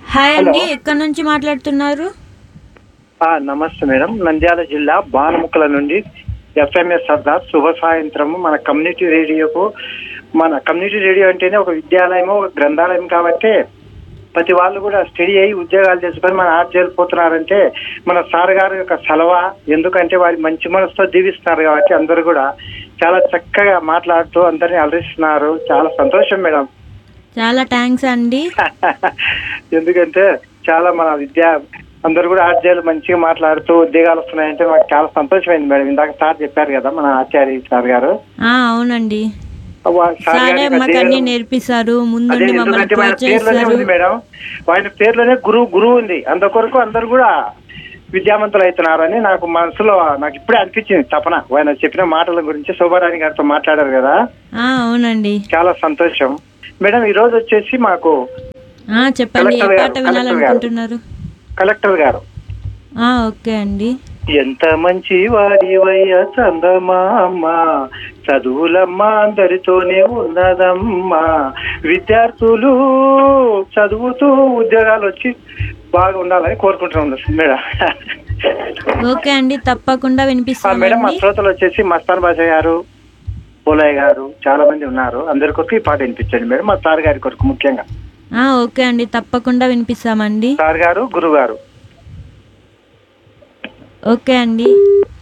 Hi hello. అండి ఎక్కడి నుంచి మాట్లాడుతున్నారు ఆ, నమస్తే మేడం నంద్యాల జిల్లా బానముక్కల నుండి ఎఫ్ఎంఎస్ సర్దార్ శుభ సాయంత్రము మన కమ్యూనిటీ రేడియోకు మన కమ్యూనిటీ రేడియో అంటేనే ఒక విద్యాలయము ఒక గ్రంథాలయం కాబట్టి ప్రతి వాళ్ళు కూడా స్టడీ అయ్యి ఉద్యోగాలు చేసుకొని మన ఆర్జీలు పోతున్నారంటే మన సార్ గారి యొక్క సలవ ఎందుకంటే వారి మంచి మనసుతో దీవిస్తున్నారు కాబట్టి అందరూ కూడా చాలా చక్కగా మాట్లాడుతూ అందరినీ అలరిస్తున్నారు చాలా సంతోషం మేడం చాలా థ్యాంక్స్ అండి ఎందుకంటే చాలా మన విద్యా అందరూ కూడా ఆర్జీలు మంచిగా మాట్లాడుతూ ఉద్యోగాలు వస్తున్నాయంటే మాకు చాలా సంతోషమైంది మేడం ఇందాక సార్ చెప్పారు కదా మన ఆచార్య సార్ గారు ఆ అవునండి వా- సార్ సారే గారి మాకు అన్ని అధ్యయనం- నేర్పిస్తారు అదే ముందుండి మమ్మల్ని ఎందుకంటే ఆయన పేర్లోనే ప్రోత్సహిస్తారు ఉంది మేడం ఆయన పేర్లోనే గురువు గురువు ఉంది అందుకొరకు అందరు కూడా విద్యావంతులు అవుతున్నారని నాకు మనసులో నాకు ఇప్పుడే అనిపించింది తపన ఆయన చెప్పిన మాటల గురించి శోభారాణి గారితో మాట్లాడారు కదా ఆ అవునండి చాలా సంతోషం మేడం ఈ రోజు వచ్చేసి మాకు ఆ చెప్పండి ఏ కలెక్టర్ గారు, పాట వినాలనుకుంటున్నారు కలెక్టర్ గారు ఆ ఓకే అండి ఎంత మంచి వాడివయ్య చందమామ చదువులమ్మ అందరితోనే ఉన్నదమ్మా విద్యార్థులు చదువుతూ ఉద్యోగాలు వచ్చి బాగా ఉండాలని కోరుకుంటున్నాం మేడం ఓకే అండి తప్పకుండా ఆ మేడం మా వినిపిస్తామండి శ్రోతలు వచ్చేసి మస్తాన్ బాషా గారు పోలయ్య గారు చాలా మంది ఉన్నారు అందరి కొరకు ఈ పాట వినిపించండి మేడం మా సార్ గారి కొరకు ముఖ్యంగా ఆ ఓకే అండి తప్పకుండా వినిపిస్తామండి సార్ గారు గురువు గారు ఓకే అండి